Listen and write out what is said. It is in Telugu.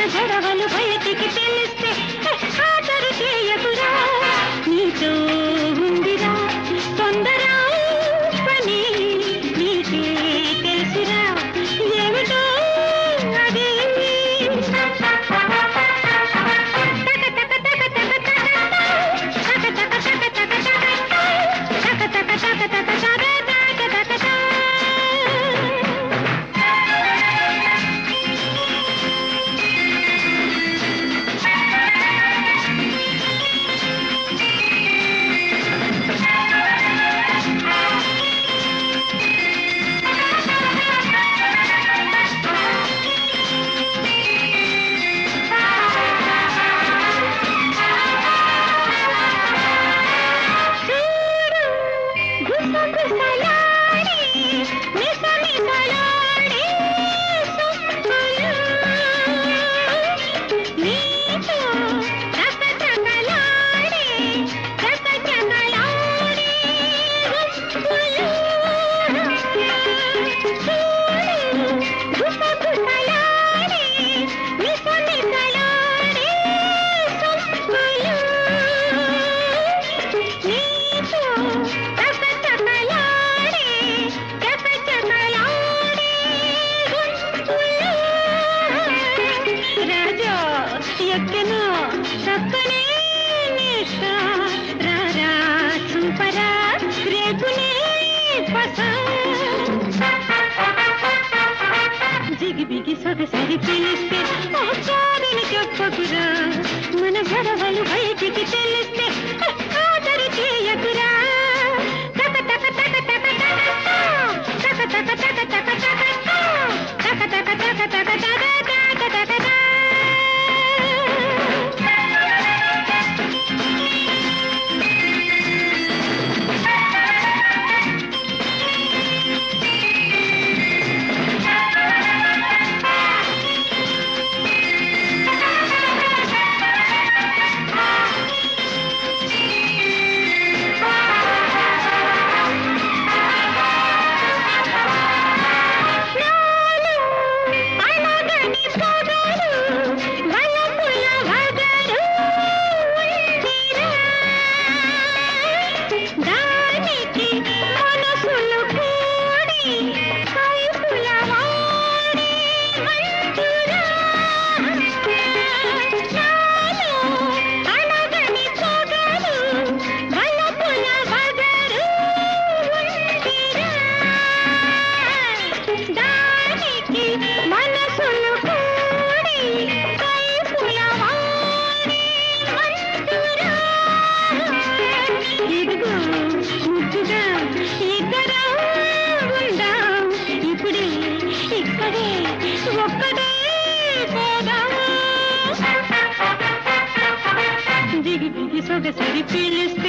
గొడవలు బయటికి తెలిస్తే ఖాతరు చేయకురా నీతో ఉందిరా తొందర పని నీకే తెలుసురా ఏమిటో అది గుసగుసలాడే, మిసమిసలాడే సొంపులు. నీతో చకచకలాడే, చకచకలాడే గుంపులు. చూడు, గుసగుసలాడే, మిసమిసలాడే సొంపులు. నీతో చకచకలాడే, చకచకలాడే గుంపులు. రాజా ఎక్కను చక్కనే నిష రారా చూపరా రేపునే పస జిగిబిగి సొగసరి పిలిస్తే ఆచారని చెప్పకురా మన గొడవలు బయటికి తెలిస్తే ఆదరి చేయకురా తక తక తక తక తక తక తక తక తక తక తక తక తక తక తక తక తక నాలో అలగని పొగరు వలపుల వగరు ఉందిరా. దానికి మనసులు కూడి కైపుల వాడి మంచురా. నాలో అలగని పొగరు వలపుల వగరు ఉందిరా. దానికి మనసులు కూడి కైపుల వాడి మంచురా. ఇదిగో ముద్దుగా ఇద్దరం ఉందాం ఇప్పుడే ఇక్కడే ఒక్కడే పోదాం దిగి దిగి సొగసరి పిలుస్తే